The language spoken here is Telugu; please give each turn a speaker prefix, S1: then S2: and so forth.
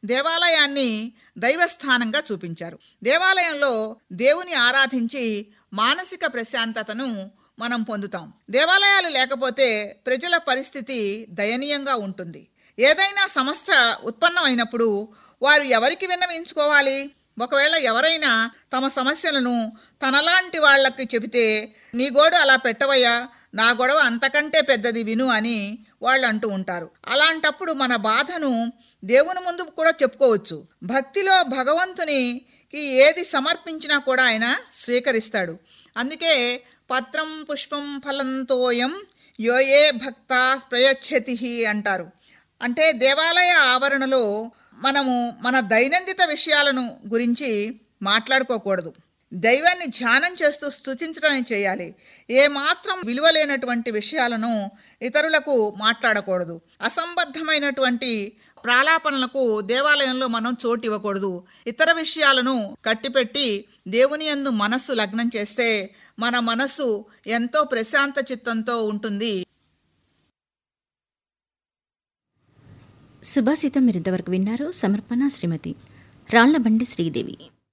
S1: దేవాలయాన్ని దైవస్థానంగా చూపించారు దేవాలయంలో దేవుని ఆరాధించి మానసిక ప్రశాంతతను మనం పొందుతాం దేవాలయాలు లేకపోతే ప్రజల పరిస్థితి దయనీయంగా ఉంటుంది ఏదైనా సమస్య ఉత్పన్నమైనప్పుడు వారు ఎవరికి విన్నవించుకోవాలి ఒకవేళ ఎవరైనా తమ సమస్యలను తనలాంటి వాళ్ళకి చెబితే నీ గోడు అలా పెట్టవయ్యా నా గొడవ అంతకంటే పెద్దది విను అని వాళ్ళు అంటూ ఉంటారు అలాంటప్పుడు మన బాధను దేవుని ముందు కూడా చెప్పుకోవచ్చు భక్తిలో భగవంతునికి ఏది సమర్పించినా కూడా ఆయన స్వీకరిస్తాడు అందుకే పత్రం పుష్పం ఫలంతోయం యోయే భక్త ప్రయచ్చతి అంటారు అంటే దేవాలయ ఆవరణలో మనము మన దైనందిత విషయాలను గురించి మాట్లాడుకోకూడదు దైవాన్ని ధ్యానం చేస్తూ స్థుతించడం చేయాలి ఏ మాత్రం విలువలేనటువంటి విషయాలను ఇతరులకు మాట్లాడకూడదు అసంబద్ధమైనటువంటి ప్రాలాపనలకు దేవాలయంలో మనం చోటు ఇవ్వకూడదు ఇతర విషయాలను కట్టిపెట్టి దేవుని యందు మనస్సు లగ్నం చేస్తే మన మనస్సు ఎంతో ప్రశాంత చిత్తంతో ఉంటుంది
S2: సుభాషితం మీరింతవరకు విన్నారు సమర్పణ శ్రీమతి రాళ్లబండి శ్రీదేవి